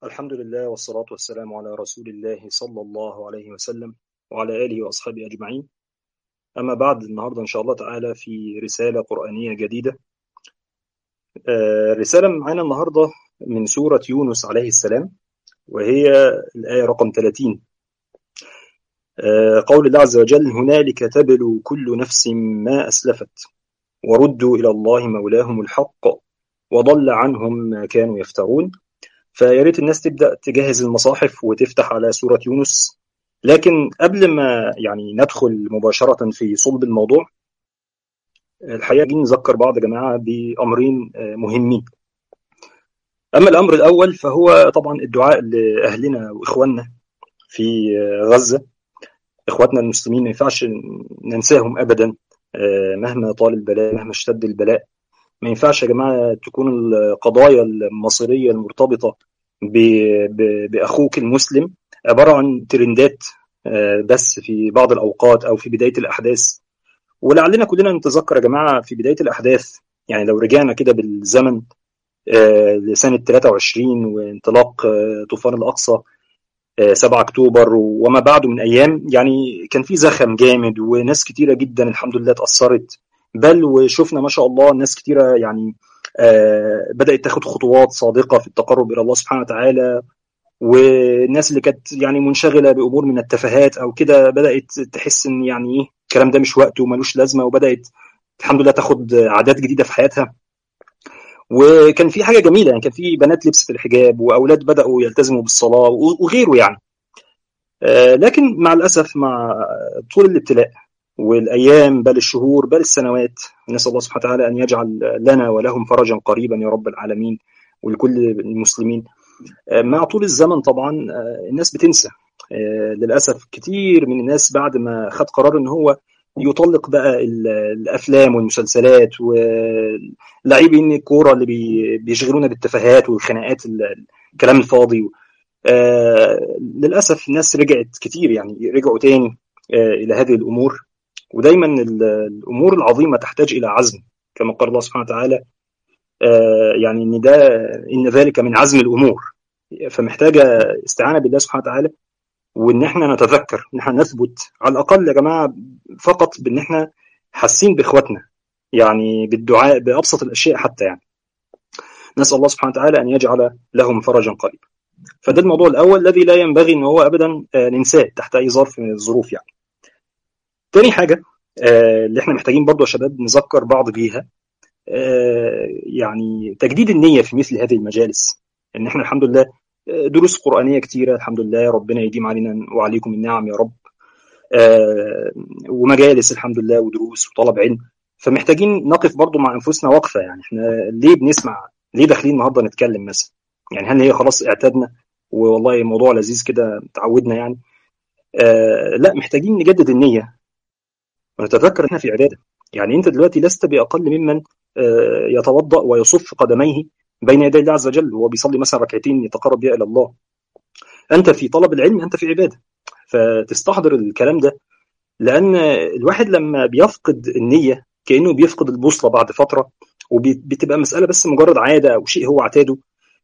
الحمد لله والصلاة والسلام على رسول الله صلى الله عليه وسلم وعلى آله وأصحابه أجمعين أما بعد النهاردة إن شاء الله تعالى في رسالة قرآنية جديدة الرسالة معانا النهاردة من سورة يونس عليه السلام وهي الآية رقم 30 قول الله عز وجل هنالك تبلو كل نفس ما أسلفت وردوا إلى الله مولاهم الحق وضل عنهم ما كانوا يفترون فيا ريت الناس تبدا تجهز المصاحف وتفتح على سوره يونس لكن قبل ما يعني ندخل مباشره في صلب الموضوع الحقيقه نذكر بعض يا جماعه بامرين مهمين اما الامر الاول فهو طبعا الدعاء لاهلنا واخواننا في غزه اخواتنا المسلمين ما ينفعش ننساهم ابدا مهما طال البلاء مهما اشتد البلاء ما ينفعش يا جماعه تكون القضايا المصيريه المرتبطه باخوك المسلم عباره عن ترندات بس في بعض الاوقات او في بدايه الاحداث ولعلنا كلنا نتذكر يا جماعه في بدايه الاحداث يعني لو رجعنا كده بالزمن لسنه 23 وانطلاق طوفان الاقصى 7 اكتوبر وما بعده من ايام يعني كان في زخم جامد وناس كتيره جدا الحمد لله اتاثرت بل وشفنا ما شاء الله ناس كتيرة يعني آه بدأت تاخد خطوات صادقة في التقرب إلى الله سبحانه وتعالى والناس اللي كانت يعني منشغلة بأمور من التفاهات أو كده بدأت تحس إن يعني إيه الكلام ده مش وقته وملوش لازمة وبدأت الحمد لله تاخد عادات جديدة في حياتها وكان في حاجة جميلة يعني كان في بنات لبست الحجاب وأولاد بدأوا يلتزموا بالصلاة وغيره يعني آه لكن مع الأسف مع طول الابتلاء والايام بل الشهور بل السنوات نسال الله سبحانه وتعالى ان يجعل لنا ولهم فرجا قريبا يا رب العالمين ولكل المسلمين مع طول الزمن طبعا الناس بتنسى للاسف كتير من الناس بعد ما خد قرار ان هو يطلق بقى الافلام والمسلسلات ولاعبين الكوره اللي بيشغلونا بالتفاهات والخناقات الكلام الفاضي للاسف الناس رجعت كتير يعني رجعوا تاني الى هذه الامور ودايما الامور العظيمه تحتاج الى عزم كما قال الله سبحانه وتعالى يعني ان ده ان ذلك من عزم الامور فمحتاجه استعانه بالله سبحانه وتعالى وان احنا نتذكر ان احنا نثبت على الاقل يا جماعه فقط بان احنا حاسين باخواتنا يعني بالدعاء بابسط الاشياء حتى يعني نسال الله سبحانه وتعالى ان يجعل لهم فرجا قريبا فده الموضوع الاول الذي لا ينبغي ان هو ابدا ننساه تحت اي ظرف من الظروف يعني تاني حاجة آه اللي احنا محتاجين برضو يا شباب نذكر بعض بيها آه يعني تجديد النية في مثل هذه المجالس ان احنا الحمد لله دروس قرآنية كتيرة الحمد لله ربنا يديم علينا وعليكم النعم يا رب آه ومجالس الحمد لله ودروس وطلب علم فمحتاجين نقف برضو مع انفسنا وقفة يعني احنا ليه بنسمع ليه داخلين النهارده نتكلم مثلا يعني هل هي خلاص اعتدنا والله موضوع لذيذ كده تعودنا يعني آه لا محتاجين نجدد النية ونتذكر احنا في عباده يعني انت دلوقتي لست باقل ممن يتوضا ويصف قدميه بين يدي الله عز وجل وهو بيصلي مثلا ركعتين يتقرب بها الى الله انت في طلب العلم انت في عباده فتستحضر الكلام ده لان الواحد لما بيفقد النيه كانه بيفقد البوصله بعد فتره وبتبقى مساله بس مجرد عاده او شيء هو اعتاده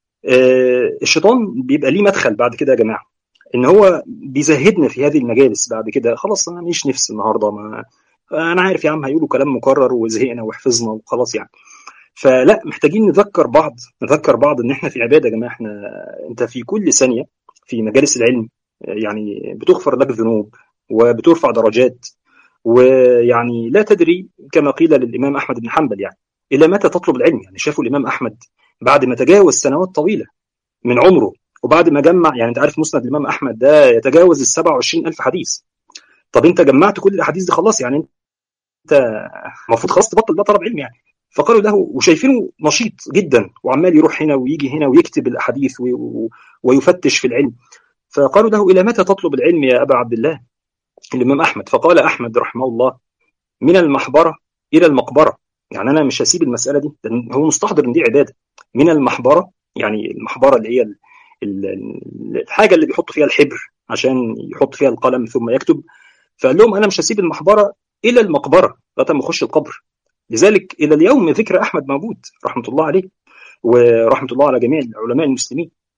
الشيطان بيبقى ليه مدخل بعد كده يا جماعه ان هو بيزهدنا في هذه المجالس بعد كده خلاص انا مش نفس النهارده ما انا عارف يا عم هيقولوا كلام مكرر وزهقنا وحفظنا وخلاص يعني فلا محتاجين نذكر بعض نذكر بعض ان احنا في عباده يا جماعه احنا انت في كل ثانيه في مجالس العلم يعني بتغفر لك ذنوب وبترفع درجات ويعني لا تدري كما قيل للامام احمد بن حنبل يعني الى متى تطلب العلم يعني شافوا الامام احمد بعد ما تجاوز سنوات طويله من عمره وبعد ما جمع يعني انت عارف مسند الامام احمد ده يتجاوز ال 27000 حديث طب انت جمعت كل الاحاديث دي خلاص يعني انت المفروض خلاص تبطل ده طلب علم يعني فقالوا له وشايفينه نشيط جدا وعمال يروح هنا ويجي هنا ويكتب الاحاديث ويفتش في العلم فقالوا له الى متى تطلب العلم يا ابا عبد الله الامام احمد فقال احمد رحمه الله من المحبره الى المقبره يعني انا مش هسيب المساله دي هو مستحضر ان دي عباده من المحبره يعني المحبره اللي هي الحاجه اللي بيحط فيها الحبر عشان يحط فيها القلم ثم يكتب فقال لهم انا مش هسيب المحبره الى المقبره لغايه ما اخش القبر لذلك الى اليوم ذكر احمد موجود رحمه الله عليه ورحمه الله على جميع علماء المسلمين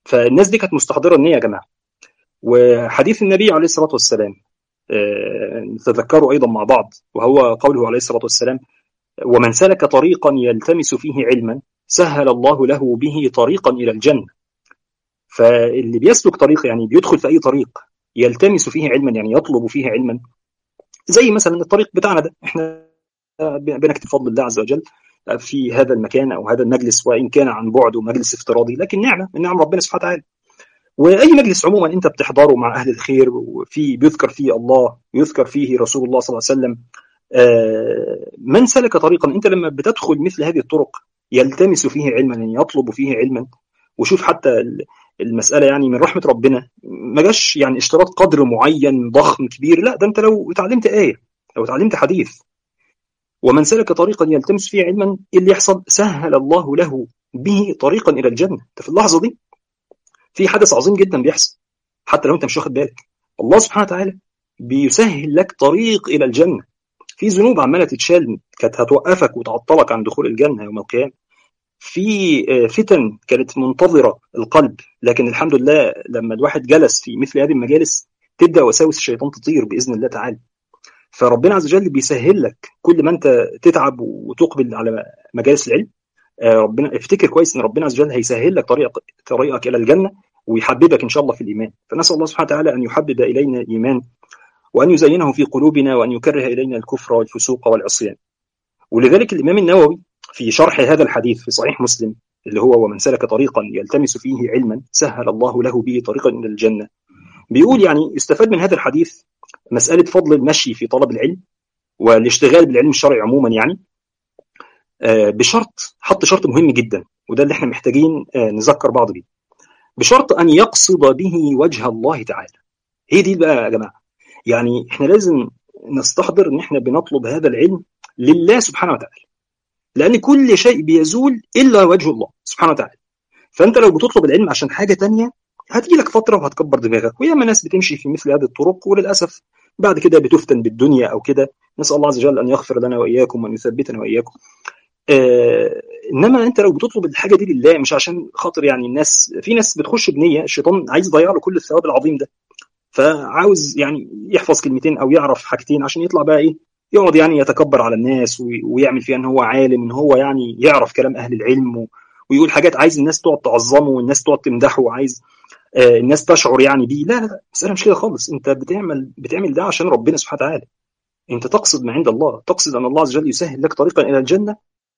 فالناس دي كانت مستحضره النيه يا جماعه وحديث النبي عليه الصلاه والسلام نتذكره ايضا مع بعض وهو قوله عليه الصلاه والسلام ومن سلك طريقا يلتمس فيه علما سهل الله له به طريقا الى الجنه فاللي بيسلك طريق يعني بيدخل في اي طريق يلتمس فيه علما يعني يطلب فيه علما زي مثلا الطريق بتاعنا ده احنا بنكتب فضل الله عز وجل في هذا المكان او هذا المجلس وان كان عن بعد ومجلس افتراضي لكن نعمه من نعم ربنا سبحانه وتعالى واي مجلس عموما انت بتحضره مع اهل الخير وفي بيذكر فيه الله يذكر فيه رسول الله صلى الله عليه وسلم من سلك طريقا انت لما بتدخل مثل هذه الطرق يلتمس فيه علما يعني يطلب فيه علما وشوف حتى المساله يعني من رحمه ربنا ما جاش يعني اشتراط قدر معين ضخم كبير لا ده انت لو اتعلمت ايه لو اتعلمت حديث ومن سلك طريقا يلتمس فيه علما اللي يحصل سهل الله له به طريقا الى الجنه انت في اللحظه دي في حدث عظيم جدا بيحصل حتى لو انت مش واخد بالك الله سبحانه وتعالى بيسهل لك طريق الى الجنه في ذنوب عماله تتشال كانت هتوقفك وتعطلك عن دخول الجنه يوم القيامه في فتن كانت منتظره القلب لكن الحمد لله لما الواحد جلس في مثل هذه المجالس تبدا وساوس الشيطان تطير باذن الله تعالى فربنا عز وجل بيسهل لك كل ما انت تتعب وتقبل على مجالس العلم ربنا افتكر كويس ان ربنا عز وجل هيسهل لك طريق طريقك الى الجنه ويحببك ان شاء الله في الايمان فنسال الله سبحانه وتعالى ان يحبب الينا الايمان وان يزينه في قلوبنا وان يكره الينا الكفر والفسوق والعصيان ولذلك الامام النووي في شرح هذا الحديث في صحيح مسلم اللي هو ومن سلك طريقا يلتمس فيه علما سهل الله له به طريقا الى الجنه بيقول يعني يستفاد من هذا الحديث مساله فضل المشي في طلب العلم والاشتغال بالعلم الشرعي عموما يعني بشرط حط شرط مهم جدا وده اللي احنا محتاجين نذكر بعض بيه بشرط ان يقصد به وجه الله تعالى هي دي بقى يا جماعه يعني احنا لازم نستحضر ان احنا بنطلب هذا العلم لله سبحانه وتعالى لان كل شيء بيزول الا وجه الله سبحانه وتعالى فانت لو بتطلب العلم عشان حاجه تانية هتجي لك فتره وهتكبر دماغك وياما ناس بتمشي في مثل هذه الطرق وللاسف بعد كده بتفتن بالدنيا او كده نسال الله عز وجل ان يغفر لنا واياكم وان يثبتنا واياكم آه انما انت لو بتطلب الحاجه دي لله مش عشان خاطر يعني الناس في ناس بتخش بنيه الشيطان عايز يضيع له كل الثواب العظيم ده فعاوز يعني يحفظ كلمتين او يعرف حاجتين عشان يطلع بقى ايه يقعد يعني يتكبر على الناس ويعمل فيها ان هو عالم ان هو يعني يعرف كلام اهل العلم ويقول حاجات عايز الناس تقعد تعظمه والناس تقعد تمدحه وعايز آه الناس تشعر يعني بيه لا لا لا المساله مش كده خالص انت بتعمل بتعمل ده عشان ربنا سبحانه وتعالى انت تقصد ما عند الله تقصد ان الله عز وجل يسهل لك طريقا الى الجنه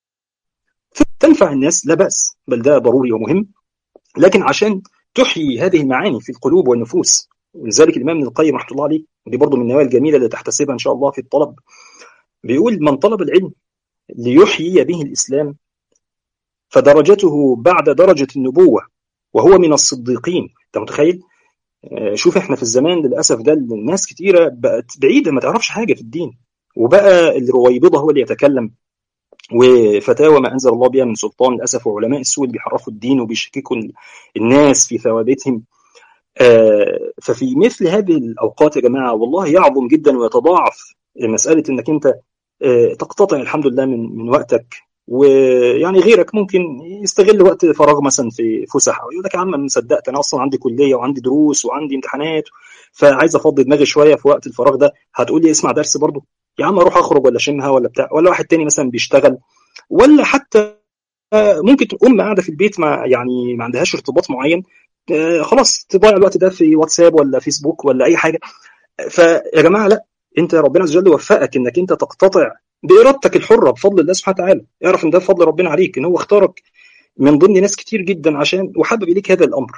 تنفع الناس لا باس بل ده ضروري ومهم لكن عشان تحيي هذه المعاني في القلوب والنفوس ولذلك الامام ابن القيم رحمه الله عليه ودي برضه من النوايا الجميله اللي تحتسبها ان شاء الله في الطلب بيقول من طلب العلم ليحيي به الاسلام فدرجته بعد درجه النبوه وهو من الصديقين انت متخيل شوف احنا في الزمان للاسف ده الناس كتيره بقت بعيده ما تعرفش حاجه في الدين وبقى الرويبضه هو اللي يتكلم وفتاوى ما انزل الله بها من سلطان للاسف وعلماء السوء اللي بيحرفوا الدين وبيشككوا الناس في ثوابتهم ففي مثل هذه الاوقات يا جماعه والله يعظم جدا ويتضاعف مساله انك انت تقتطع الحمد لله من من وقتك ويعني غيرك ممكن يستغل وقت فراغ مثلا في فسح او يقول لك يا عم انا صدقت انا اصلا عندي كليه وعندي دروس وعندي امتحانات فعايز افضي دماغي شويه في وقت الفراغ ده هتقول لي اسمع درس برضه يا عم اروح اخرج ولا اشمها ولا بتاع ولا واحد تاني مثلا بيشتغل ولا حتى ممكن تكون ام قاعده في البيت ما يعني ما عندهاش ارتباط معين خلاص تضيع الوقت ده في واتساب ولا فيسبوك ولا اي حاجه فيا جماعه لا انت ربنا عز وجل وفقك انك انت تقتطع بارادتك الحره بفضل الله سبحانه وتعالى اعرف ان ده فضل ربنا عليك ان هو اختارك من ضمن ناس كتير جدا عشان وحبب اليك هذا الامر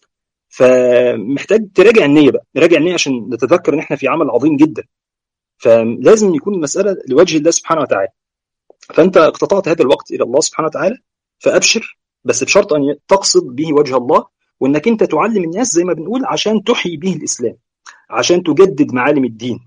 فمحتاج تراجع النيه بقى نراجع النيه عشان نتذكر ان احنا في عمل عظيم جدا فلازم يكون المساله لوجه الله سبحانه وتعالى فانت اقتطعت هذا الوقت الى الله سبحانه وتعالى فابشر بس بشرط ان تقصد به وجه الله وانك انت تعلم الناس زي ما بنقول عشان تحيي به الاسلام عشان تجدد معالم الدين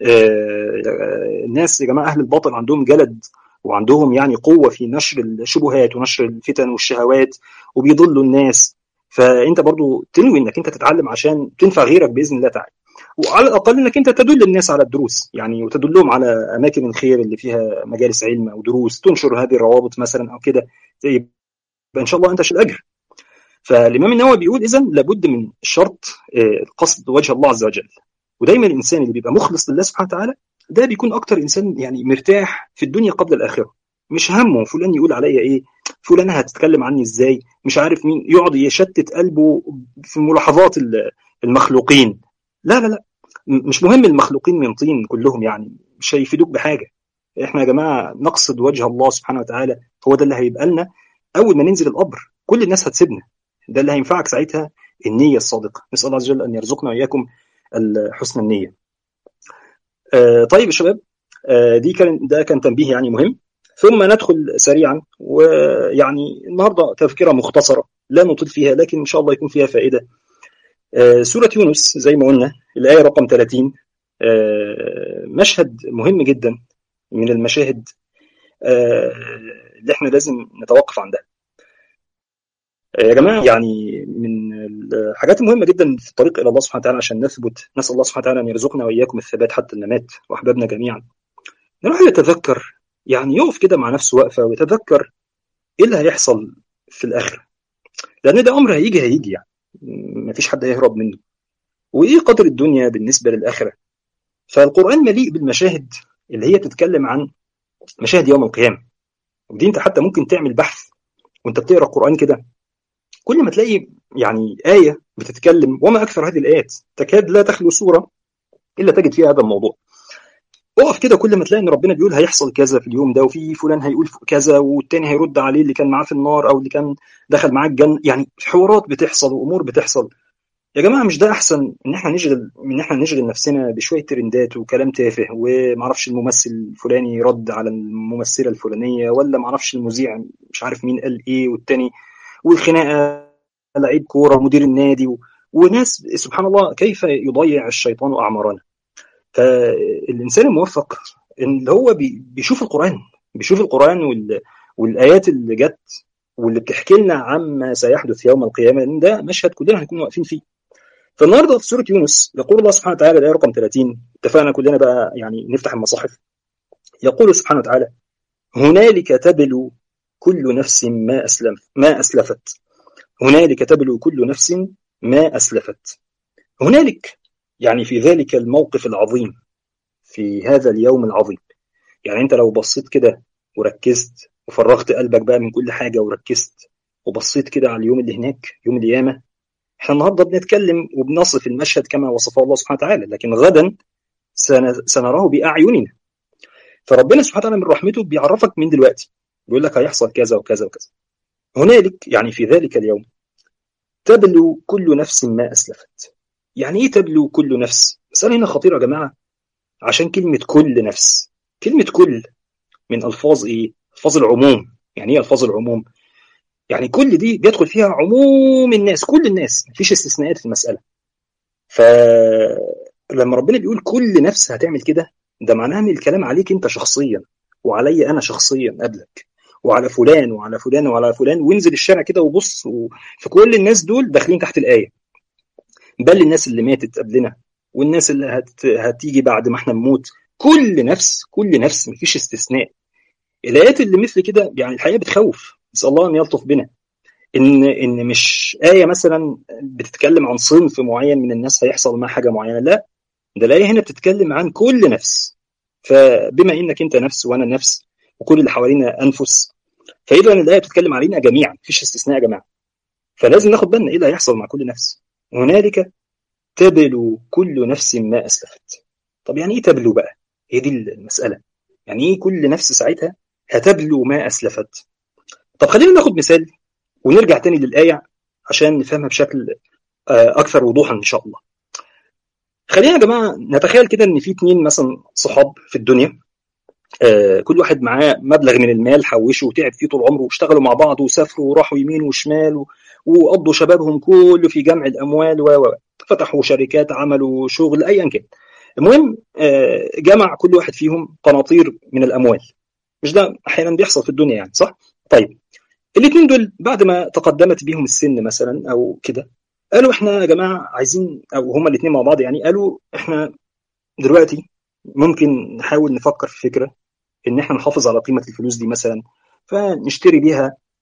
الناس يا جماعه اهل الباطل عندهم جلد وعندهم يعني قوه في نشر الشبهات ونشر الفتن والشهوات وبيضلوا الناس فانت برضو تنوي انك انت تتعلم عشان تنفع غيرك باذن الله تعالى وعلى الاقل انك انت تدل الناس على الدروس يعني وتدلهم على اماكن الخير اللي فيها مجالس علم او دروس تنشر هذه الروابط مثلا او كده يبقى ان شاء الله انت الاجر فالامام النووي بيقول اذا لابد من شرط القصد وجه الله عز وجل ودايما الانسان اللي بيبقى مخلص لله سبحانه وتعالى ده بيكون اكتر انسان يعني مرتاح في الدنيا قبل الاخره مش همه فلان يقول عليا ايه فلان هتتكلم عني ازاي مش عارف مين يقعد يشتت قلبه في ملاحظات المخلوقين لا لا لا مش مهم المخلوقين من طين كلهم يعني مش هيفيدوك بحاجه احنا يا جماعه نقصد وجه الله سبحانه وتعالى هو ده اللي هيبقى لنا اول ما ننزل القبر كل الناس هتسيبنا ده اللي هينفعك ساعتها النيه الصادقه نسال الله عز وجل ان يرزقنا واياكم حسن النيه آه طيب يا شباب آه دي كان ده كان تنبيه يعني مهم ثم ندخل سريعا ويعني النهارده تذكره مختصره لا نطيل فيها لكن ان شاء الله يكون فيها فائده آه سوره يونس زي ما قلنا الايه رقم 30 مشهد مهم جدا من المشاهد اللي احنا لازم نتوقف عندها يا جماعه يعني من الحاجات المهمه جدا في الطريق الى الله سبحانه وتعالى عشان نثبت نسال الله سبحانه وتعالى ان يرزقنا واياكم الثبات حتى الممات واحبابنا جميعا الواحد يتذكر يعني يقف كده مع نفسه وقفه ويتذكر ايه اللي هيحصل في الاخره لان ده امر هيجي هيجي يعني مفيش حد هيهرب منه وايه قدر الدنيا بالنسبه للاخره فالقران مليء بالمشاهد اللي هي بتتكلم عن مشاهد يوم القيامه ودي انت حتى ممكن تعمل بحث وانت بتقرا القران كده كل ما تلاقي يعني آية بتتكلم وما أكثر هذه الآيات تكاد لا تخلو سورة إلا تجد فيها هذا الموضوع اقف كده كل ما تلاقي ان ربنا بيقول هيحصل كذا في اليوم ده وفي فلان هيقول كذا والتاني هيرد عليه اللي كان معاه في النار او اللي كان دخل معاه الجنه يعني حوارات بتحصل وامور بتحصل يا جماعه مش ده احسن ان احنا نشغل ان احنا نشغل نفسنا بشويه ترندات وكلام تافه ومعرفش الممثل الفلاني رد على الممثله الفلانيه ولا معرفش المذيع مش عارف مين قال ايه والتاني والخناقه لعيب كوره ومدير النادي و... وناس سبحان الله كيف يضيع الشيطان اعمارنا فالانسان الموفق اللي هو بي... بيشوف القران بيشوف القران وال... والايات اللي جت واللي بتحكي لنا عما سيحدث يوم القيامه لان ده مشهد كلنا هنكون واقفين فيه فالنهارده في سوره يونس يقول الله سبحانه وتعالى الايه رقم 30 اتفقنا كلنا بقى يعني نفتح المصاحف يقول سبحانه وتعالى هنالك تبلو كل نفس ما اسلم ما اسلفت هنالك تبلو كل نفس ما اسلفت هنالك يعني في ذلك الموقف العظيم في هذا اليوم العظيم يعني انت لو بصيت كده وركزت وفرغت قلبك بقى من كل حاجه وركزت وبصيت كده على اليوم اللي هناك يوم القيامه احنا النهارده بنتكلم وبنصف المشهد كما وصفه الله سبحانه وتعالى لكن غدا سنراه باعيننا فربنا سبحانه وتعالى من رحمته بيعرفك من دلوقتي بيقول لك هيحصل كذا وكذا وكذا هنالك يعني في ذلك اليوم تبلو كل نفس ما اسلفت يعني ايه تبلو كل نفس مسألة هنا خطيرة يا جماعة عشان كلمة كل نفس كلمة كل من ألفاظ إيه؟ ألفاظ العموم يعني إيه ألفاظ العموم؟ يعني كل دي بيدخل فيها عموم الناس كل الناس مفيش استثناءات في المسألة فلما ربنا بيقول كل نفس هتعمل كده ده معناها من الكلام عليك أنت شخصيا وعلي أنا شخصيا قبلك وعلى فلان وعلى فلان وعلى فلان وانزل الشارع كده وبص في كل الناس دول داخلين تحت الآية بل الناس اللي ماتت قبلنا والناس اللي هت... هتيجي بعد ما احنا نموت كل نفس كل نفس مفيش استثناء الايات اللي مثل كده يعني الحقيقه بتخوف نسال الله ان يلطف بنا ان ان مش ايه مثلا بتتكلم عن صنف معين من الناس هيحصل معاه حاجه معينه لا ده الايه هنا بتتكلم عن كل نفس فبما انك انت نفس وانا نفس وكل اللي حوالينا انفس فاذا الايه بتتكلم علينا جميعا مفيش استثناء يا جماعه فلازم ناخد بالنا ايه اللي هيحصل مع كل نفس هنالك تبلو كل نفس ما اسلفت طب يعني ايه تبلو بقى هي دي المساله يعني ايه كل نفس ساعتها هتبلو ما اسلفت طب خلينا ناخد مثال ونرجع تاني للايه عشان نفهمها بشكل اكثر وضوحا ان شاء الله خلينا يا جماعه نتخيل كده ان في اتنين مثلا صحاب في الدنيا آه كل واحد معاه مبلغ من المال حوشه وتعب فيه طول عمره واشتغلوا مع بعض وسافروا وراحوا يمين وشمال وقضوا شبابهم كله في جمع الاموال و فتحوا شركات عملوا شغل ايا كان المهم آه جمع كل واحد فيهم قناطير من الاموال مش ده احيانا بيحصل في الدنيا يعني صح طيب الاثنين دول بعد ما تقدمت بيهم السن مثلا او كده قالوا احنا يا جماعه عايزين او هما الاثنين مع بعض يعني قالوا احنا دلوقتي ممكن نحاول نفكر في فكره ان احنا نحافظ على قيمه الفلوس دي مثلا فنشتري بيها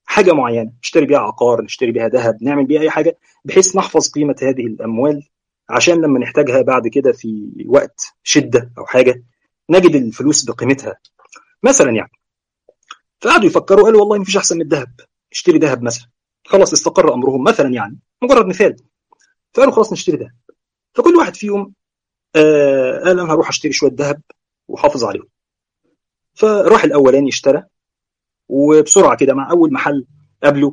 حاجه معينه نشتري بيها عقار نشتري بيها ذهب نعمل بيها اي حاجه بحيث نحفظ قيمه هذه الاموال عشان لما نحتاجها بعد كده في وقت شده او حاجه نجد الفلوس بقيمتها مثلا يعني فقعدوا يفكروا قالوا والله مفيش احسن من الذهب اشتري ذهب مثلا خلاص استقر امرهم مثلا يعني مجرد مثال فقالوا خلاص نشتري ذهب فكل واحد فيهم آه قال انا هروح اشتري شويه ذهب وحافظ عليهم فراح الاولاني اشترى وبسرعه كده مع اول محل قابله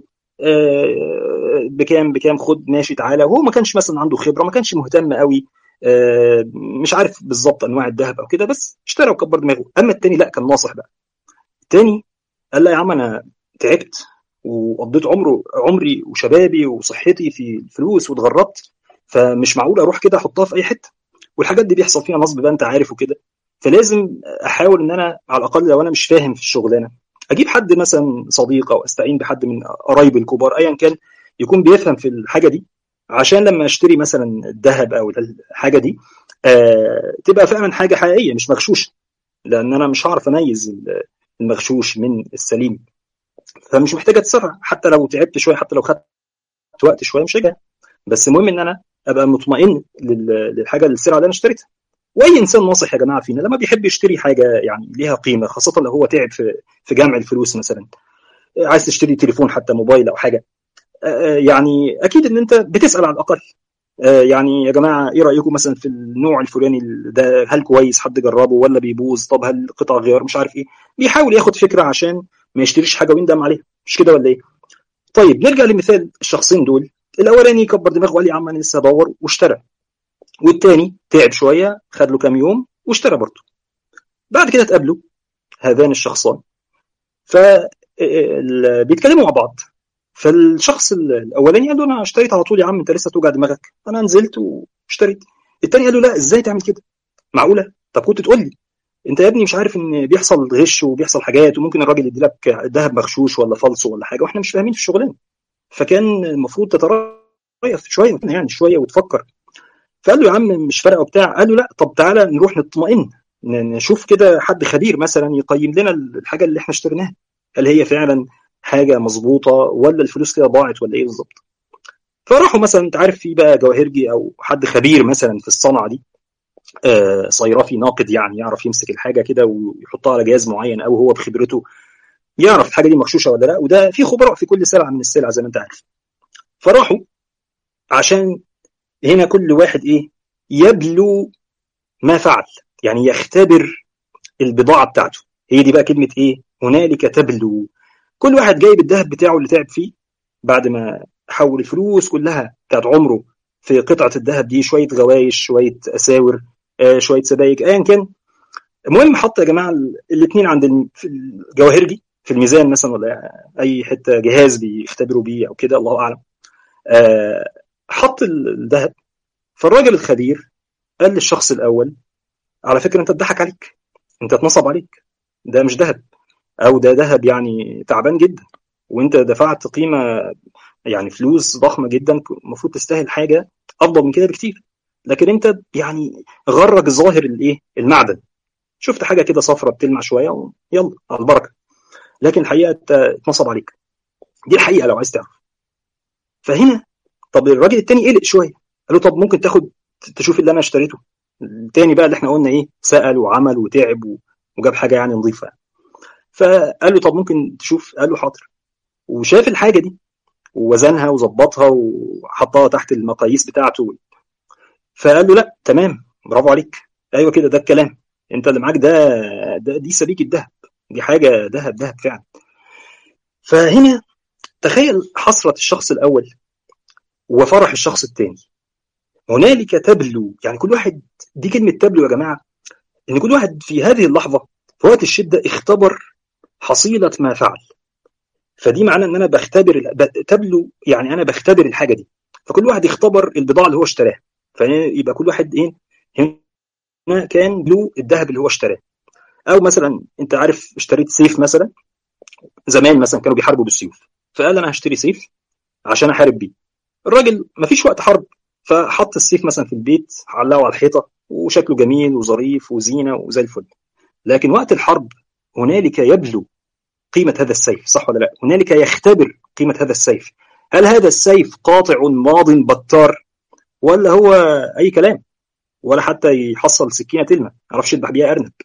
آه بكام بكام خد ماشي تعالى وهو ما كانش مثلا عنده خبره ما كانش مهتم قوي آه مش عارف بالظبط انواع الذهب او كده بس اشترى وكبر دماغه اما التاني لا كان ناصح بقى التاني قال لا يا عم انا تعبت وقضيت عمره عمري وشبابي وصحتي في الفلوس واتغربت فمش معقول اروح كده احطها في اي حته والحاجات دي بيحصل فيها نصب بقى انت عارف وكده فلازم احاول ان انا على الاقل لو انا مش فاهم في الشغلانه اجيب حد مثلا صديق او استعين بحد من قرايبي الكبار ايا كان يكون بيفهم في الحاجه دي عشان لما اشتري مثلا الذهب او الحاجه دي آه تبقى فعلا حاجه حقيقيه مش مغشوشه لان انا مش هعرف اميز المغشوش من السليم فمش محتاج اتسرع حتى لو تعبت شويه حتى لو خدت وقت شويه مش هجاه بس المهم ان انا ابقى مطمئن للحاجه السلعه اللي انا اشتريتها واي انسان ناصح يا جماعه فينا لما بيحب يشتري حاجه يعني ليها قيمه خاصه لو هو تعب في في جمع الفلوس مثلا عايز تشتري تليفون حتى موبايل او حاجه يعني اكيد ان انت بتسال على الاقل يعني يا جماعه ايه رايكم مثلا في النوع الفلاني ده هل كويس حد جربه ولا بيبوظ طب هل قطع غيار مش عارف ايه بيحاول ياخد فكره عشان ما يشتريش حاجه ويندم عليها مش كده ولا ايه طيب نرجع لمثال الشخصين دول الاولاني كبر دماغه وقال يا عم انا لسه ادور واشترى والتاني تعب شويه خد له كام يوم واشترى برضه بعد كده اتقابلوا هذان الشخصان ف بيتكلموا مع بعض فالشخص الاولاني قال له انا اشتريت على طول يا عم انت لسه توجع دماغك انا نزلت واشتريت التاني قال له لا ازاي تعمل كده معقوله طب كنت تقول لي انت يا ابني مش عارف ان بيحصل غش وبيحصل حاجات وممكن الراجل يدي لك ذهب مغشوش ولا فالصو ولا حاجه واحنا مش فاهمين في الشغلانه فكان المفروض تتريث شويه يعني شويه وتفكر فقال له يا عم مش فارقه وبتاع قال له لا طب تعالى نروح نطمئن نشوف كده حد خبير مثلا يقيم لنا الحاجه اللي احنا اشتريناها هل هي فعلا حاجه مظبوطه ولا الفلوس كده ضاعت ولا ايه بالظبط فراحوا مثلا انت عارف في بقى جواهرجي او حد خبير مثلا في الصنعه دي آه صيرفي ناقد يعني يعرف يمسك الحاجه كده ويحطها على جهاز معين او هو بخبرته يعرف الحاجه دي مغشوشه ولا لا وده في خبراء في كل سلعه من السلع زي ما انت عارف فراحوا عشان هنا كل واحد ايه يبلو ما فعل يعني يختبر البضاعه بتاعته هي دي بقى كلمه ايه هنالك تبلو كل واحد جايب الذهب بتاعه اللي تعب فيه بعد ما حول الفلوس كلها بتاعت عمره في قطعه الذهب دي شويه غوايش شويه اساور آه شويه سبايك ايا كان المهم حط يا جماعه الاثنين عند الجواهرجي في الميزان مثلا ولا اي حته جهاز بيختبروا بيه او كده الله اعلم آه حط الذهب فالراجل الخبير قال للشخص الاول على فكره انت اتضحك عليك انت اتنصب عليك ده مش ذهب او ده ذهب يعني تعبان جدا وانت دفعت قيمه يعني فلوس ضخمه جدا المفروض تستاهل حاجه افضل من كده بكتير لكن انت يعني غرك ظاهر الايه المعدن شفت حاجه كده صفرة بتلمع شويه ويلا على البركه لكن الحقيقه اتنصب عليك دي الحقيقه لو عايز تعرف فهنا طب الراجل التاني قلق شويه قال له طب ممكن تاخد تشوف اللي انا اشتريته التاني بقى اللي احنا قلنا ايه سال وعمل وتعب وجاب حاجه يعني نظيفه فقال له طب ممكن تشوف قال له حاضر وشاف الحاجه دي ووزنها وظبطها وحطها تحت المقاييس بتاعته فقال له لا تمام برافو عليك ايوه كده ده الكلام انت اللي معاك ده, ده دي سبيكه ذهب دي حاجه ذهب ذهب فعلا فهنا تخيل حسره الشخص الاول وفرح الشخص الثاني هنالك تبلو يعني كل واحد دي كلمه تبلو يا جماعه ان كل واحد في هذه اللحظه في وقت الشده اختبر حصيله ما فعل فدي معناه ان انا بختبر تبلو يعني انا بختبر الحاجه دي فكل واحد اختبر البضاعه اللي هو اشتراها فيبقى كل واحد ايه هنا كان بلو الذهب اللي هو اشتراه او مثلا انت عارف اشتريت سيف مثلا زمان مثلا كانوا بيحاربوا بالسيوف فقال انا هشتري سيف عشان احارب بيه الراجل مفيش وقت حرب فحط السيف مثلا في البيت علقه على الحيطه وشكله جميل وظريف وزينه وزي الفل لكن وقت الحرب هنالك يبلو قيمة هذا السيف صح ولا لا هنالك يختبر قيمة هذا السيف هل هذا السيف قاطع ماض بتار ولا هو أي كلام ولا حتى يحصل سكينة تلمة ما يعرفش يذبح بيها أرنب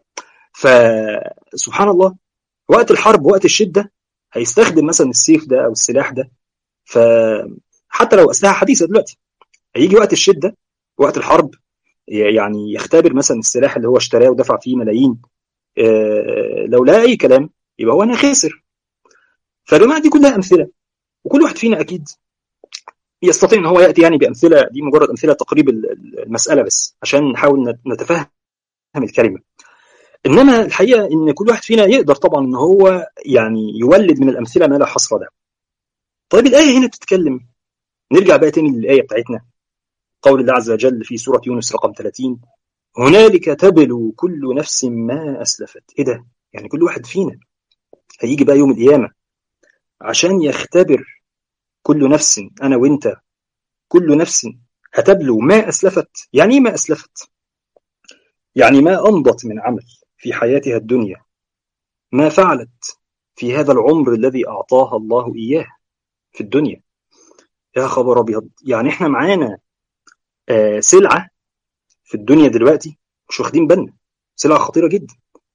فسبحان الله وقت الحرب وقت الشدة هيستخدم مثلا السيف ده أو السلاح ده فحتى لو أسلحة حديثة دلوقتي هيجي وقت الشدة وقت الحرب يعني يختبر مثلا السلاح اللي هو اشتراه ودفع فيه ملايين لو لقى اي كلام يبقى هو انا خاسر فالجماعه دي كلها امثله وكل واحد فينا اكيد يستطيع ان هو ياتي يعني بامثله دي مجرد امثله تقريب المساله بس عشان نحاول نتفهم الكلمه انما الحقيقه ان كل واحد فينا يقدر طبعا ان هو يعني يولد من الامثله ما لا حصر له طيب الايه هنا بتتكلم نرجع بقى تاني للايه بتاعتنا قول الله عز وجل في سوره يونس رقم 30 هنالك تبلو كل نفس ما اسلفت ايه ده يعني كل واحد فينا هيجي بقى يوم القيامه عشان يختبر كل نفس انا وانت كل نفس هتبلو ما اسلفت يعني ايه ما اسلفت يعني ما امضت من عمل في حياتها الدنيا ما فعلت في هذا العمر الذي اعطاها الله اياه في الدنيا يا خبر ابيض يعني احنا معانا آه سلعه في الدنيا دلوقتي مش واخدين بالنا سلعه خطيره جدا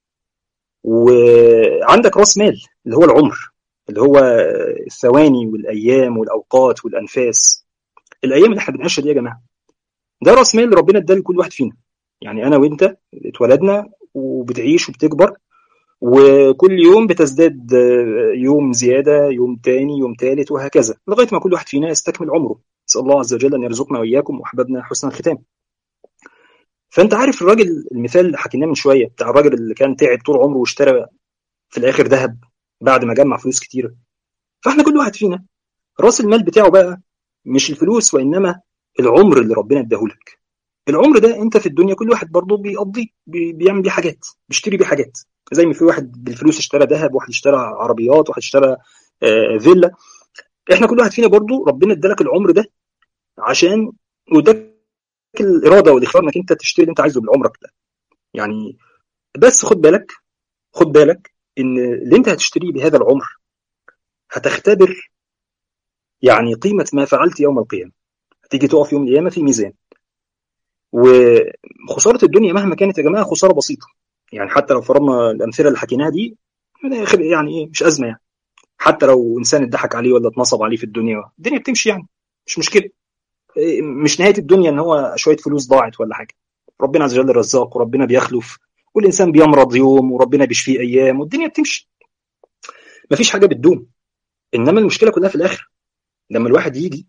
وعندك راس مال اللي هو العمر اللي هو الثواني والايام والاوقات والانفاس الايام اللي احنا بنعيشها دي يا جماعه ده راس مال ربنا اداه لكل واحد فينا يعني انا وانت اتولدنا وبتعيش وبتكبر وكل يوم بتزداد يوم زياده يوم تاني يوم تالت وهكذا لغايه ما كل واحد فينا يستكمل عمره نسال الله عز وجل ان يرزقنا واياكم واحبابنا حسن الختام فانت عارف الراجل المثال اللي حكيناه من شويه بتاع الراجل اللي كان تعب طول عمره واشترى في الاخر ذهب بعد ما جمع فلوس كتيره فاحنا كل واحد فينا راس المال بتاعه بقى مش الفلوس وانما العمر اللي ربنا اداهولك العمر ده انت في الدنيا كل واحد برضه بيقضيه بي بيعمل بيه حاجات بيشتري بيه حاجات زي ما في واحد بالفلوس اشترى ذهب واحد اشترى عربيات واحد اشترى آه فيلا احنا كل واحد فينا برضه ربنا ادالك العمر ده عشان واداك الاراده والاختيار انك انت تشتري اللي انت عايزه بعمرك ده يعني بس خد بالك خد بالك ان اللي انت هتشتريه بهذا العمر هتختبر يعني قيمه ما فعلت يوم القيامه هتيجي تقف يوم القيامه في ميزان وخساره الدنيا مهما كانت يا جماعه خساره بسيطه يعني حتى لو فرضنا الامثله اللي حكيناها دي يعني ايه مش ازمه يعني حتى لو انسان اتضحك عليه ولا اتنصب عليه في الدنيا الدنيا بتمشي يعني مش مشكله مش نهايه الدنيا ان هو شويه فلوس ضاعت ولا حاجه ربنا عز وجل رزاق وربنا بيخلف والانسان بيمرض يوم وربنا بيشفيه ايام والدنيا بتمشي مفيش حاجه بتدوم انما المشكله كلها في الاخر لما الواحد يجي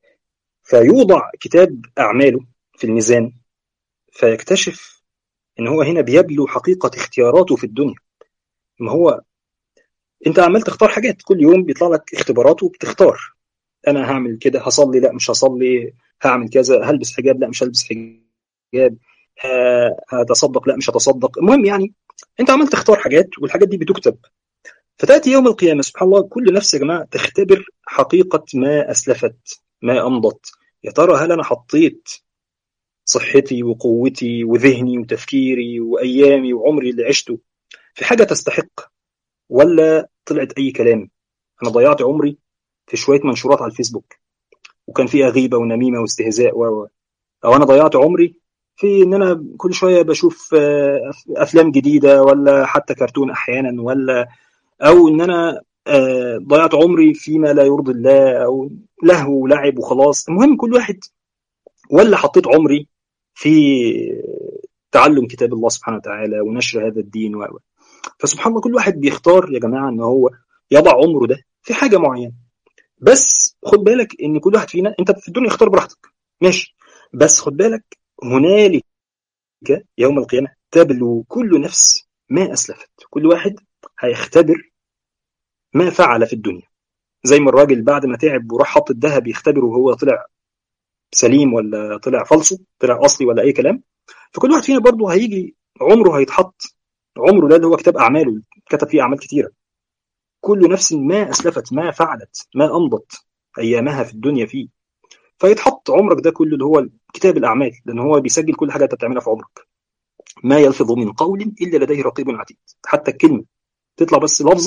فيوضع كتاب اعماله في الميزان فيكتشف ان هو هنا بيبلو حقيقه اختياراته في الدنيا ما هو انت عمال تختار حاجات كل يوم بيطلع لك اختبارات وبتختار انا هعمل كده هصلي لا مش هصلي هعمل كذا هلبس حجاب لا مش هلبس حجاب هتصدق لا مش هتصدق المهم يعني انت عمال تختار حاجات والحاجات دي بتكتب فتاتي يوم القيامه سبحان الله كل نفس يا جماعه تختبر حقيقه ما اسلفت ما امضت يا ترى هل انا حطيت صحتي وقوتي وذهني وتفكيري وايامي وعمري اللي عشته في حاجه تستحق ولا طلعت اي كلام انا ضيعت عمري في شويه منشورات على الفيسبوك وكان فيها غيبه ونميمه واستهزاء و او انا ضيعت عمري في ان انا كل شويه بشوف افلام جديده ولا حتى كرتون احيانا ولا او ان انا ضيعت عمري فيما لا يرضي الله او لهو ولعب وخلاص المهم كل واحد ولا حطيت عمري في تعلم كتاب الله سبحانه وتعالى ونشر هذا الدين و فسبحان الله كل واحد بيختار يا جماعه ان هو يضع عمره ده في حاجه معينه بس خد بالك ان كل واحد فينا انت في الدنيا اختار براحتك ماشي بس خد بالك هنالك يوم القيامه تبلو كل نفس ما اسلفت كل واحد هيختبر ما فعل في الدنيا زي ما الراجل بعد ما تعب وراح حط الذهب يختبره وهو طلع سليم ولا طلع فالصو طلع اصلي ولا اي كلام فكل واحد فينا برضه هيجي عمره هيتحط عمره ده اللي هو كتاب اعماله كتب فيه اعمال كتيره كل نفس ما اسلفت ما فعلت ما امضت ايامها في الدنيا فيه فيتحط عمرك ده كله اللي هو كتاب الاعمال لان هو بيسجل كل حاجه انت بتعملها في عمرك ما يلفظ من قول الا لديه رقيب عتيد حتى الكلمه تطلع بس لفظه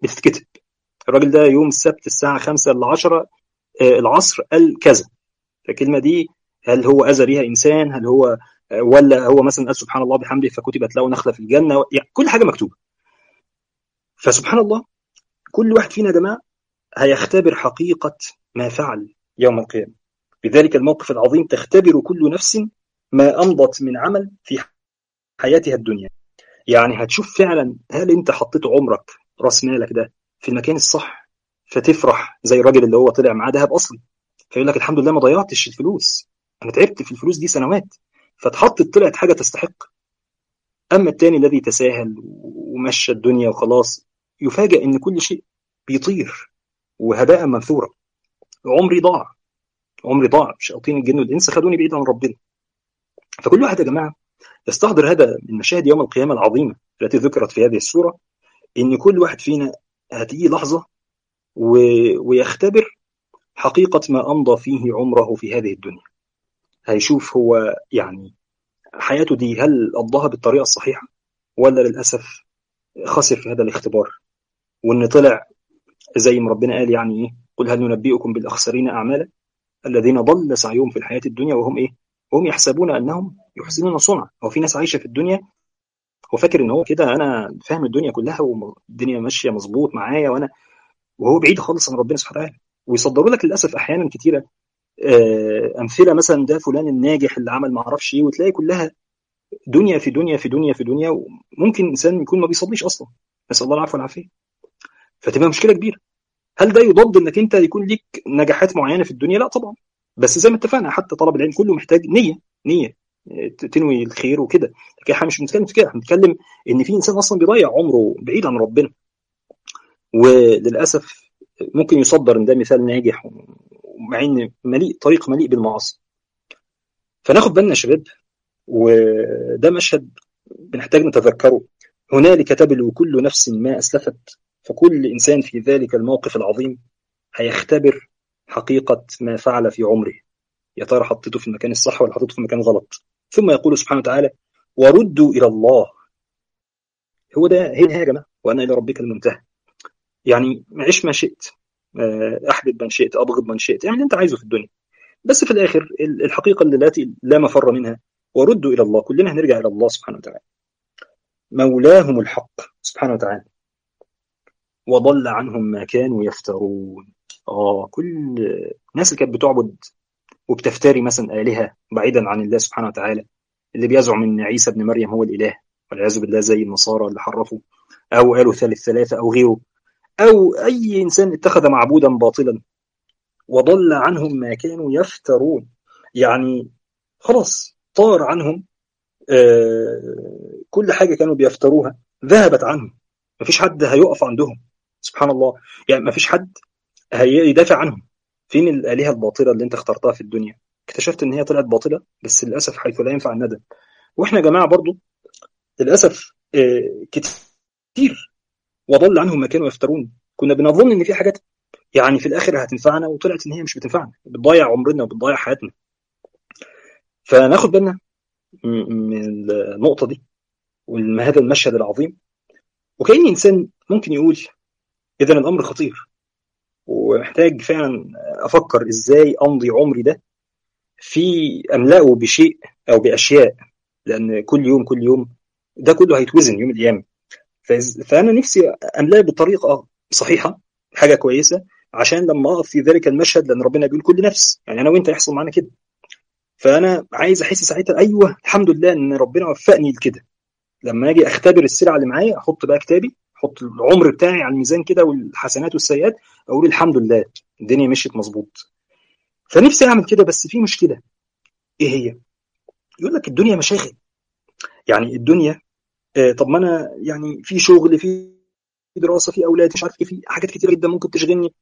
بتتكتب الراجل ده يوم السبت الساعه 5 ل 10 العصر قال كذا فالكلمه دي هل هو اذى بيها انسان هل هو ولا هو مثلا قال سبحان الله بحمده فكتبت له نخله في الجنه يعني كل حاجه مكتوبه فسبحان الله كل واحد فينا يا جماعه هيختبر حقيقه ما فعل يوم القيامه بذلك الموقف العظيم تختبر كل نفس ما امضت من عمل في حياتها الدنيا يعني هتشوف فعلا هل انت حطيت عمرك راس مالك ده في المكان الصح فتفرح زي الراجل اللي هو طلع معاه ذهب اصلي فيقول لك الحمد لله ما ضيعتش الفلوس انا تعبت في الفلوس دي سنوات فاتحطت طلعت حاجه تستحق اما التاني الذي تساهل ومشى الدنيا وخلاص يفاجئ ان كل شيء بيطير وهباء منثورا عمري ضاع عمري ضاع شياطين الجن والانس خدوني بعيد عن ربنا فكل واحد يا جماعه يستحضر هذا من مشاهد يوم القيامه العظيمه التي ذكرت في هذه السوره ان كل واحد فينا هتيجي لحظه و... ويختبر حقيقه ما امضى فيه عمره في هذه الدنيا هيشوف هو يعني حياته دي هل قضاها بالطريقه الصحيحه ولا للاسف خسر في هذا الاختبار وان طلع زي ما ربنا قال يعني ايه قل هل ننبئكم بالاخسرين اعمالا الذين ضل سعيهم في الحياه الدنيا وهم ايه هم يحسبون انهم يحسنون صنعا هو في ناس عايشه في الدنيا هو فاكر ان هو كده انا فاهم الدنيا كلها والدنيا ماشيه مظبوط معايا وانا وهو بعيد خالص عن ربنا سبحانه وتعالى ويصدروا لك للاسف احيانا كثيره امثله مثلا ده فلان الناجح اللي عمل ما اعرفش ايه وتلاقي كلها دنيا في دنيا في دنيا في دنيا وممكن انسان يكون ما بيصليش اصلا نسال الله العفو والعافيه فتبقى مشكله كبيره هل ده يضاد انك انت يكون ليك نجاحات معينه في الدنيا لا طبعا بس زي ما اتفقنا حتى طلب العلم كله محتاج نيه نيه تنوي الخير وكده لكن احنا مش بنتكلم في كده احنا بنتكلم ان في انسان اصلا بيضيع عمره بعيد عن ربنا وللاسف ممكن يصدر ان ده مثال ناجح مع ان مليء طريق مليء بالمعاصي فناخد بالنا يا شباب وده مشهد بنحتاج نتذكره هنالك تبلو كل نفس ما اسلفت فكل انسان في ذلك الموقف العظيم هيختبر حقيقه ما فعل في عمره يا ترى حطيته في المكان الصح ولا حطيته في المكان الغلط ثم يقول سبحانه وتعالى وردوا الى الله هو ده هي يا جماعه وانا الى ربك المنتهى يعني عيش ما شئت احبب من شئت ابغض من شئت اعمل اللي انت عايزه في الدنيا بس في الاخر الحقيقه التي لا مفر منها وردوا الى الله كلنا هنرجع الى الله سبحانه وتعالى مولاهم الحق سبحانه وتعالى وضل عنهم ما كانوا يفترون اه كل الناس اللي كانت بتعبد وبتفتري مثلا الهه بعيدا عن الله سبحانه وتعالى اللي بيزعم ان عيسى ابن مريم هو الاله والعياذ بالله زي النصارى اللي حرفوا او قالوا ثالث ثلاثه او غيره او اي انسان اتخذ معبودا باطلا وضل عنهم ما كانوا يفترون يعني خلاص طار عنهم آه كل حاجه كانوا بيفتروها ذهبت عنهم مفيش حد هيقف عندهم سبحان الله يعني مفيش حد هيدافع عنهم فين الالهه الباطله اللي انت اخترتها في الدنيا اكتشفت ان هي طلعت باطله بس للاسف حيث لا ينفع الندم واحنا يا جماعه برضو للاسف آه كتير وضل عنهم ما كانوا يفترون كنا بنظن ان في حاجات يعني في الاخر هتنفعنا وطلعت ان هي مش بتنفعنا بتضيع عمرنا وبتضيع حياتنا فناخد بالنا من النقطه دي ومن هذا المشهد العظيم وكأن انسان ممكن يقول اذا الامر خطير ومحتاج فعلا افكر ازاي امضي عمري ده في املاه بشيء او باشياء لان كل يوم كل يوم ده كله هيتوزن يوم القيامه فانا نفسي املاه بطريقه صحيحه حاجه كويسه عشان لما اقف في ذلك المشهد لان ربنا بيقول كل نفس يعني انا وانت يحصل معانا كده فانا عايز احس ساعتها ايوه الحمد لله ان ربنا وفقني لكده لما اجي اختبر السلعه اللي معايا احط بقى كتابي احط العمر بتاعي على الميزان كده والحسنات والسيئات اقول الحمد لله الدنيا مشيت مظبوط فنفسي اعمل كده بس في مشكله ايه هي يقول لك الدنيا مشاغل يعني الدنيا آه طب ما انا يعني في شغل في دراسه في اولاد مش عارف ايه في حاجات كتير جدا ممكن تشغلني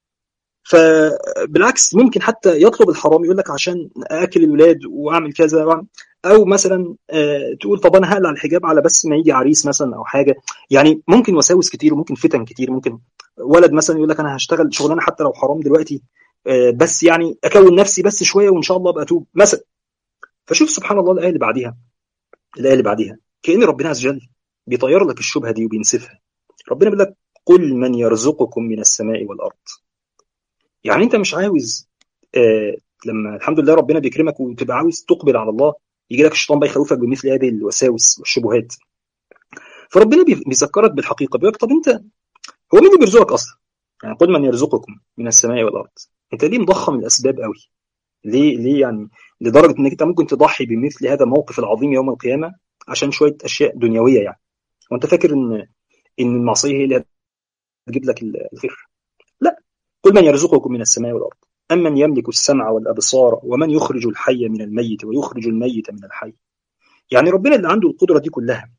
فبالعكس ممكن حتى يطلب الحرام يقول لك عشان اكل الولاد واعمل كذا وأعمل او مثلا آه تقول طب انا هقلع الحجاب على بس ما يجي عريس مثلا او حاجه يعني ممكن وساوس كتير وممكن فتن كتير ممكن ولد مثلا يقول لك انا هشتغل شغلانه حتى لو حرام دلوقتي آه بس يعني اكون نفسي بس شويه وان شاء الله ابقى اتوب مثلا فشوف سبحان الله الايه اللي بعديها الايه اللي بعديها كان ربنا عز وجل بيطير لك الشبهه دي وبينسفها ربنا بيقول لك قل من يرزقكم من السماء والارض يعني انت مش عاوز آه لما الحمد لله ربنا بيكرمك وتبقى عاوز تقبل على الله يجي لك الشيطان بقى يخوفك بمثل هذه الوساوس والشبهات فربنا بيذكرك بالحقيقه بيقول طب انت هو مين اللي بيرزقك اصلا؟ يعني قل من يرزقكم من السماء والارض انت ليه مضخم الاسباب قوي؟ ليه ليه يعني لدرجه انك انت ممكن تضحي بمثل هذا الموقف العظيم يوم القيامه عشان شويه اشياء دنيويه يعني وانت فاكر ان ان المعصيه هي اللي هتجيب لك الخير لا قل من يرزقكم من السماء والارض أمن يملك السمع والأبصار ومن يخرج الحي من الميت ويخرج الميت من الحي يعني ربنا اللي عنده القدرة دي كلها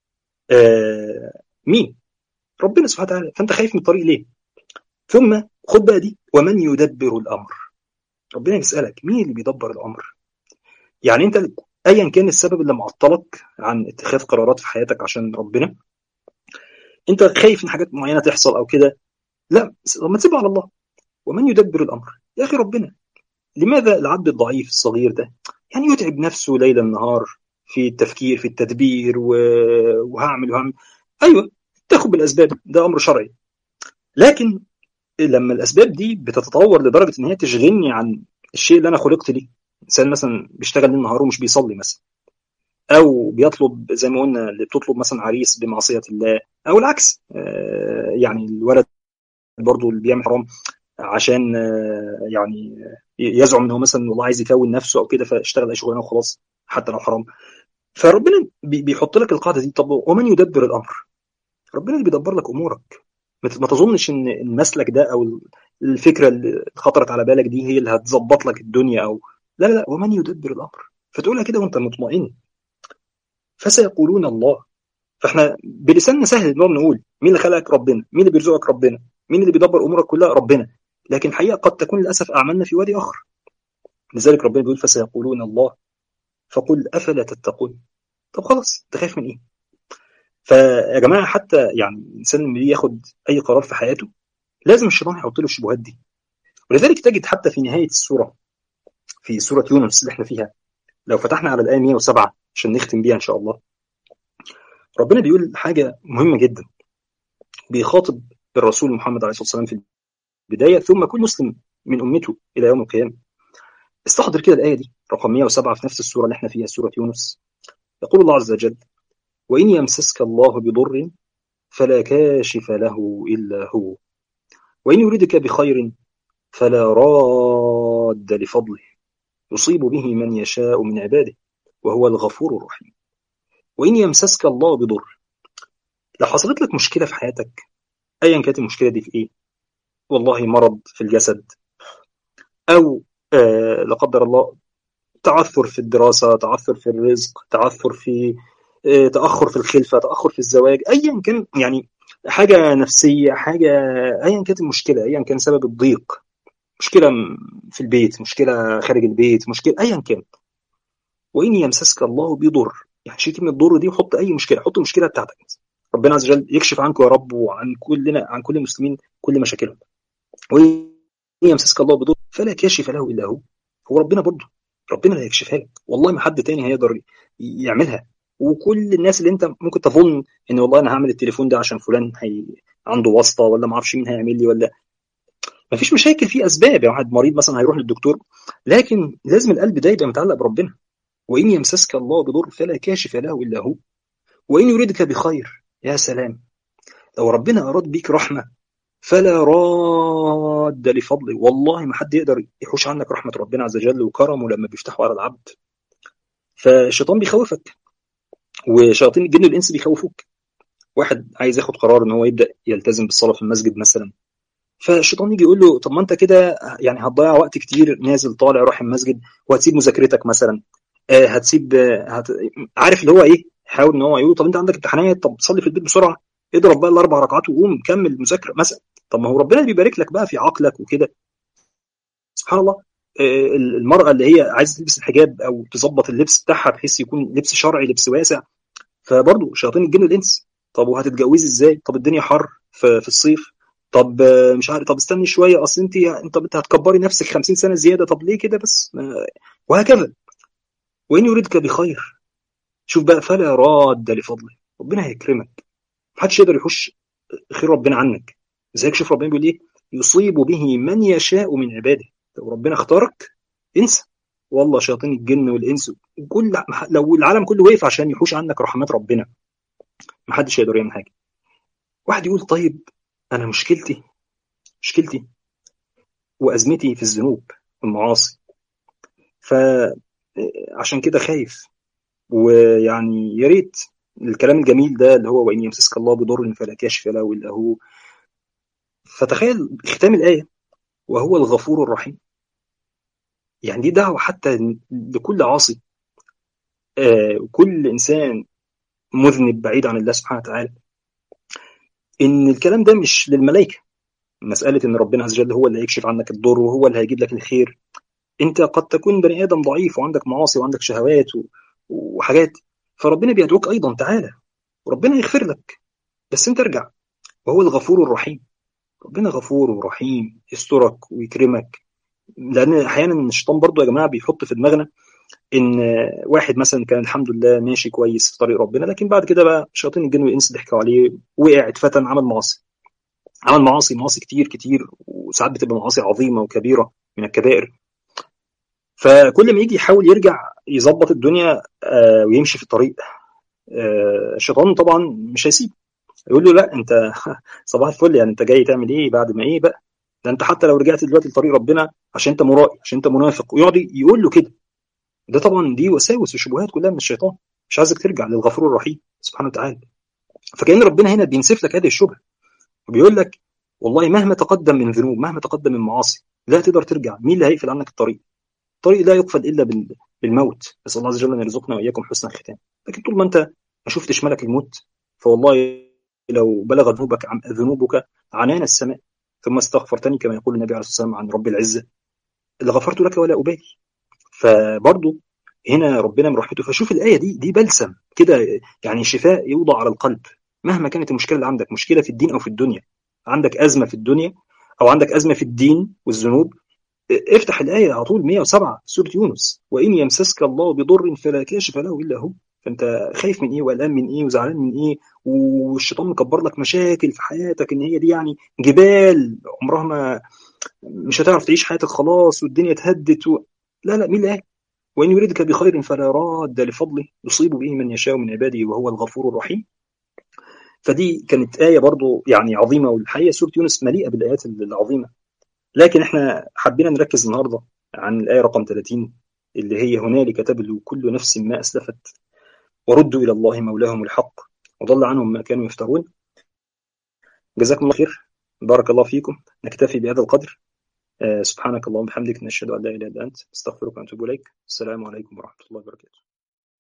آه مين ربنا سبحانه وتعالى فأنت خايف من الطريق ليه ثم خد بقى دي ومن يدبر الأمر ربنا يسألك مين اللي بيدبر الأمر يعني أنت أيا كان السبب اللي معطلك عن اتخاذ قرارات في حياتك عشان ربنا أنت خايف من حاجات معينة تحصل أو كده لا ما تسيبها على الله ومن يدبر الأمر يا أخي ربنا لماذا العبد الضعيف الصغير ده يعني يتعب نفسه ليلا نهار في التفكير في التدبير و... وهعمل وهعمل أيوة تاخد بالأسباب ده أمر شرعي لكن لما الأسباب دي بتتطور لدرجة إن هي تشغلني عن الشيء اللي أنا خلقت ليه إنسان مثلا بيشتغل ليل نهار ومش بيصلي مثلا أو بيطلب زي ما قلنا اللي بتطلب مثلا عريس بمعصية الله أو العكس آه يعني الولد برضه اللي بيعمل حرام عشان يعني يزعم ان هو مثلا والله عايز يكون نفسه او كده فاشتغل اي شغلانه وخلاص حتى لو حرام فربنا بيحط لك القاعده دي طب ومن يدبر الامر ربنا اللي بيدبر لك امورك ما تظنش ان المسلك ده او الفكره اللي خطرت على بالك دي هي اللي هتظبط لك الدنيا او لا لا لا ومن يدبر الامر فتقولها كده وانت مطمئن فسيقولون الله فاحنا بلساننا سهل نقول نقول مين اللي خلقك ربنا مين اللي بيرزقك ربنا مين اللي بيدبر امورك كلها ربنا لكن الحقيقه قد تكون للاسف اعمالنا في وادي اخر لذلك ربنا بيقول فسيقولون الله فقل افلا تتقون طب خلاص انت خايف من ايه فيا جماعه حتى يعني الانسان لما يجي ياخد اي قرار في حياته لازم الشيطان يحط له الشبهات دي ولذلك تجد حتى في نهايه السوره في سوره يونس اللي احنا فيها لو فتحنا على الايه 107 عشان نختم بيها ان شاء الله ربنا بيقول حاجه مهمه جدا بيخاطب الرسول محمد عليه الصلاه والسلام في البدايه ثم كل مسلم من امته الى يوم القيامه استحضر كده الايه دي رقم 107 في نفس السوره اللي احنا فيها سوره يونس يقول الله عز وجل وان يمسسك الله بضر فلا كاشف له الا هو وان يريدك بخير فلا راد لفضله يصيب به من يشاء من عباده وهو الغفور الرحيم وان يمسسك الله بضر لو حصلت لك مشكله في حياتك ايا كانت المشكله دي في ايه والله مرض في الجسد او آه لا قدر الله تعثر في الدراسه تعثر في الرزق تعثر في آه تاخر في الخلفه تاخر في الزواج ايا كان يعني حاجه نفسيه حاجه ايا كانت المشكله ايا كان سبب الضيق مشكله في البيت مشكله خارج البيت مشكله ايا كان وان يمسسك الله بضر يعني شيل كلمه ضر دي وحط اي مشكله حط المشكله بتاعتك ربنا عز وجل يكشف عنكم يا رب وعن كلنا عن كل المسلمين كل مشاكلهم وإن يمسسك الله بضر فلا كاشف له إلا هو هو ربنا برضه ربنا اللي هيكشفها لك والله ما حد تاني هيقدر يعملها وكل الناس اللي انت ممكن تظن ان والله انا هعمل التليفون ده عشان فلان هي عنده واسطه ولا ما اعرفش مين هيعمل لي ولا ما فيش مشاكل في اسباب يعني واحد مريض مثلا هيروح للدكتور لكن لازم القلب ده يبقى متعلق بربنا وان يمسسك الله بضر فلا كاشف له الا هو وان يريدك بخير يا سلام لو ربنا اراد بيك رحمه فلا راد لفضله والله ما حد يقدر يحوش عنك رحمة ربنا عز وجل وكرمه لما بيفتحوا على العبد فالشيطان بيخوفك وشياطين الجن والإنس بيخوفوك واحد عايز ياخد قرار ان هو يبدا يلتزم بالصلاه في المسجد مثلا فالشيطان يجي يقول له طب ما انت كده يعني هتضيع وقت كتير نازل طالع رايح المسجد وهتسيب مذاكرتك مثلا آه هتسيب هت... عارف اللي هو ايه حاول ان هو يقول طب انت عندك امتحانات طب صلي في البيت بسرعه اضرب بقى الاربع ركعات وقوم كمل مذاكره مثلا طب ما هو ربنا بيبارك لك بقى في عقلك وكده سبحان الله المرأة اللي هي عايزة تلبس الحجاب أو تظبط اللبس بتاعها بحيث يكون لبس شرعي لبس واسع فبرضه شياطين الجن والإنس طب وهتتجوزي إزاي؟ طب الدنيا حر في الصيف طب مش عارف طب استني شوية أصل أنت أنت أنت هتكبري نفسك 50 سنة زيادة طب ليه كده بس؟ وهكذا وإن يريدك بخير شوف بقى فلا راد لفضله ربنا هيكرمك محدش يقدر يحوش خير ربنا عنك ازيك شوف ربنا بيقول ايه يصيب به من يشاء من عباده لو ربنا اختارك انسى والله شياطين الجن والانس كل لو العالم كله وقف عشان يحوش عنك رحمات ربنا محدش يقدر يعمل حاجه واحد يقول طيب انا مشكلتي مشكلتي وازمتي في الذنوب والمعاصي فعشان كده خايف ويعني يا ريت الكلام الجميل ده اللي هو وان يمسسك الله بضر فلا كاشف له الا هو فتخيل ختام الايه وهو الغفور الرحيم يعني دي دعوه حتى لكل عاصي آه كل انسان مذنب بعيد عن الله سبحانه وتعالى ان الكلام ده مش للملائكه مساله ان ربنا عز وجل هو اللي هيكشف عنك الضر وهو اللي هيجيب لك الخير انت قد تكون بني ادم ضعيف وعندك معاصي وعندك شهوات وحاجات فربنا بيدعوك ايضا تعالى وربنا يغفر لك بس انت ارجع وهو الغفور الرحيم ربنا غفور ورحيم يسترك ويكرمك لان احيانا الشيطان برضو يا جماعه بيحط في دماغنا ان واحد مثلا كان الحمد لله ماشي كويس في طريق ربنا لكن بعد كده بقى شياطين الجن والانس ضحكوا عليه وقع اتفتن عمل معاصي عمل معاصي معاصي كتير كتير وساعات بتبقى معاصي عظيمه وكبيره من الكبائر فكل ما يجي يحاول يرجع يظبط الدنيا آه ويمشي في الطريق آه الشيطان طبعا مش هيسيب يقول له لا انت صباح الفل يعني انت جاي تعمل ايه بعد ما ايه بقى ده انت حتى لو رجعت دلوقتي لطريق ربنا عشان انت مرائي عشان انت منافق ويقعد يقول له كده ده طبعا دي وساوس وشبهات كلها من الشيطان مش عايزك ترجع للغفور الرحيم سبحانه وتعالى فكأن ربنا هنا بينسف لك هذه الشبهه وبيقول لك والله مهما تقدم من ذنوب مهما تقدم من معاصي لا تقدر ترجع مين اللي هيقفل عنك الطريق الطريق لا يقفل الا بالموت نسال الله عز وجل ان يرزقنا واياكم حسن الختام لكن طول ما انت ما شفتش ملك الموت فوالله لو بلغ ذنوبك ذنوبك عنان السماء ثم استغفرتني كما يقول النبي عليه الصلاه والسلام عن رب العزه لغفرت لك ولا ابالي فبرضه هنا ربنا من رحمته فشوف الايه دي دي بلسم كده يعني شفاء يوضع على القلب مهما كانت المشكله اللي عندك مشكله في الدين او في الدنيا عندك ازمه في الدنيا او عندك ازمه في الدين والذنوب افتح الايه على طول 107 سوره يونس وان يمسسك الله بضر فلا كاشف له الا هو فانت خايف من ايه وقلقان من ايه وزعلان من ايه والشيطان مكبر لك مشاكل في حياتك ان هي دي يعني جبال عمرها ما مش هتعرف تعيش حياتك خلاص والدنيا اتهدت و... لا لا مين اللي قال وان يريدك بخير فلا راد لفضله يصيب به من يشاء من عباده وهو الغفور الرحيم فدي كانت آية برضو يعني عظيمة والحقيقة سورة يونس مليئة بالآيات العظيمة لكن احنا حبينا نركز النهاردة عن الآية رقم 30 اللي هي هنالك تبلو كل نفس ما أسلفت وردوا إلى الله مولاهم الحق وضل عنهم ما كانوا يفترون جزاكم الله خير بارك الله فيكم نكتفي بهذا القدر آه سبحانك اللهم وبحمدك نشهد أن لا إله إلا أنت استغفرك ونتوب إليك السلام عليكم ورحمة الله وبركاته